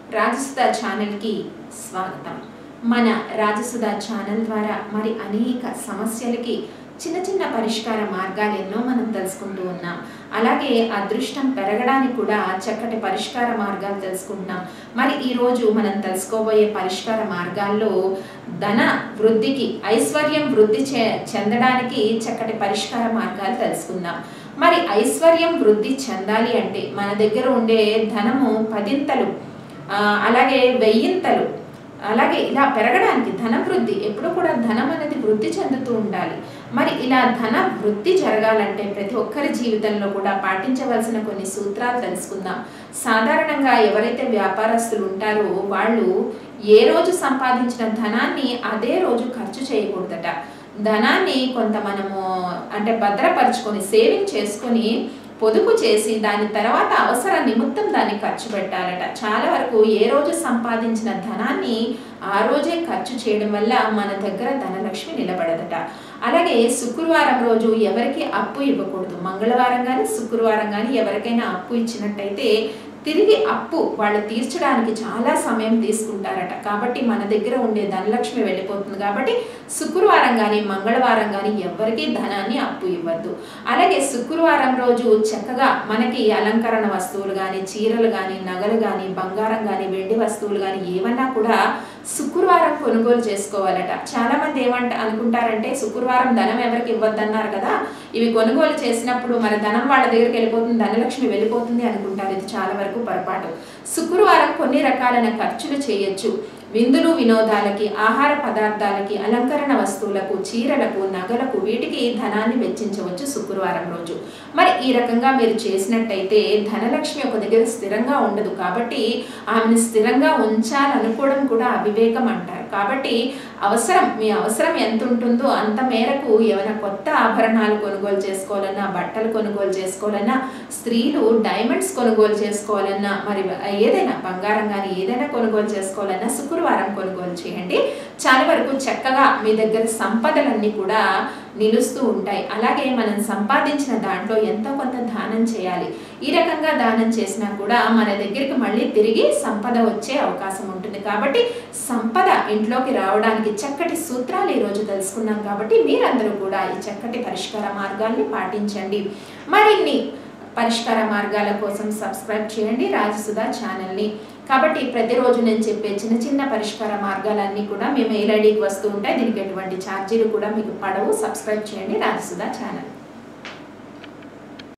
రాజసుధ ఛానల్కి స్వాగతం మన రాజసుధ ఛానల్ ద్వారా మరి అనేక సమస్యలకి చిన్న చిన్న పరిష్కార మార్గాలు ఎన్నో మనం తెలుసుకుంటూ ఉన్నాం అలాగే అదృష్టం పెరగడానికి కూడా చక్కటి పరిష్కార మార్గాలు తెలుసుకుంటున్నాం మరి ఈరోజు మనం తెలుసుకోబోయే పరిష్కార మార్గాల్లో ధన వృద్ధికి ఐశ్వర్యం వృద్ధి చె చెందడానికి చక్కటి పరిష్కార మార్గాలు తెలుసుకుందాం మరి ఐశ్వర్యం వృద్ధి చెందాలి అంటే మన దగ్గర ఉండే ధనము పదింతలు ఆ, అలాగే వెయ్యింతలు అలాగే ఇలా పెరగడానికి ధన వృద్ధి ఎప్పుడు కూడా ధనం అనేది వృద్ధి చెందుతూ ఉండాలి మరి ఇలా ధన వృద్ధి జరగాలంటే ప్రతి ఒక్కరి జీవితంలో కూడా పాటించవలసిన కొన్ని సూత్రాలు తెలుసుకుందాం సాధారణంగా ఎవరైతే వ్యాపారస్తులు ఉంటారో వాళ్ళు ఏ రోజు సంపాదించిన ధనాన్ని అదే రోజు ఖర్చు చేయకూడదట ధనాన్ని కొంత మనము అంటే భద్రపరుచుకొని సేవింగ్ చేసుకొని పొదుపు చేసి దాని తర్వాత అవసర నిమిత్తం దాన్ని ఖర్చు పెట్టాలట చాలా వరకు ఏ రోజు సంపాదించిన ధనాన్ని ఆ రోజే ఖర్చు చేయడం వల్ల మన దగ్గర ధనలక్ష్మి నిలబడదట అలాగే శుక్రవారం రోజు ఎవరికి అప్పు ఇవ్వకూడదు మంగళవారం కానీ శుక్రవారం కానీ ఎవరికైనా అప్పు ఇచ్చినట్టయితే తిరిగి అప్పు వాళ్ళు తీర్చడానికి చాలా సమయం తీసుకుంటారట కాబట్టి మన దగ్గర ఉండే ధనలక్ష్మి వెళ్ళిపోతుంది కాబట్టి శుక్రవారం కానీ మంగళవారం కానీ ఎవరికీ ధనాన్ని అప్పు ఇవ్వద్దు అలాగే శుక్రవారం రోజు చక్కగా మనకి అలంకరణ వస్తువులు కానీ చీరలు కానీ నగలు కానీ బంగారం కానీ వెండి వస్తువులు కానీ ఏమన్నా కూడా శుక్రవారం కొనుగోలు చేసుకోవాలట చాలా మంది ఏమంట అనుకుంటారంటే శుక్రవారం ధనం ఎవరికి ఇవ్వద్దన్నారు కదా ఇవి కొనుగోలు చేసినప్పుడు మరి ధనం వాళ్ళ దగ్గరికి వెళ్ళిపోతుంది ధనలక్ష్మి వెళ్ళిపోతుంది అనుకుంటారు ఇది చాలా వరకు పొరపాటు శుక్రవారం కొన్ని రకాలైన ఖర్చులు చేయొచ్చు విందులు వినోదాలకి ఆహార పదార్థాలకి అలంకరణ వస్తువులకు చీరలకు నగలకు వీటికి ధనాన్ని వెచ్చించవచ్చు శుక్రవారం రోజు మరి ఈ రకంగా మీరు చేసినట్టయితే ధనలక్ష్మి ఒక దగ్గర స్థిరంగా ఉండదు కాబట్టి ఆమెను స్థిరంగా ఉంచాలనుకోవడం కూడా అవివేకం అంటారు కాబట్టి అవసరం మీ అవసరం ఎంత ఉంటుందో అంత మేరకు ఏమైనా కొత్త ఆభరణాలు కొనుగోలు చేసుకోవాలన్నా బట్టలు కొనుగోలు చేసుకోవాలన్నా స్త్రీలు డైమండ్స్ కొనుగోలు చేసుకోవాలన్నా మరి ఏదైనా బంగారం కానీ ఏదైనా కొనుగోలు చేసుకోవాలన్నా శుక్రవారం కొనుగోలు చేయండి చాలా వరకు చక్కగా మీ దగ్గర సంపదలన్నీ కూడా నిలుస్తూ ఉంటాయి అలాగే మనం సంపాదించిన దాంట్లో ఎంతో కొంత దానం చేయాలి ఈ రకంగా దానం చేసినా కూడా మన దగ్గరికి మళ్ళీ తిరిగి సంపద వచ్చే అవకాశం ఉంటుంది కాబట్టి సంపద ఇంట్లోకి రావడానికి చక్కటి సూత్రాలు ఈరోజు తెలుసుకున్నాం కాబట్టి మీరందరూ కూడా ఈ చక్కటి పరిష్కార మార్గాల్ని పాటించండి మరిన్ని పరిష్కార మార్గాల కోసం సబ్స్క్రైబ్ చేయండి రాజసుధా ఛానల్ని కాబట్టి ప్రతిరోజు నేను చెప్పే చిన్న చిన్న పరిష్కార మార్గాలన్నీ కూడా మీ మెయిల్ ఐడికి వస్తూ ఉంటాయి దీనికి ఎటువంటి ఛార్జీలు కూడా మీకు పడవు సబ్స్క్రైబ్ చేయండి రాజసుధా ఛానల్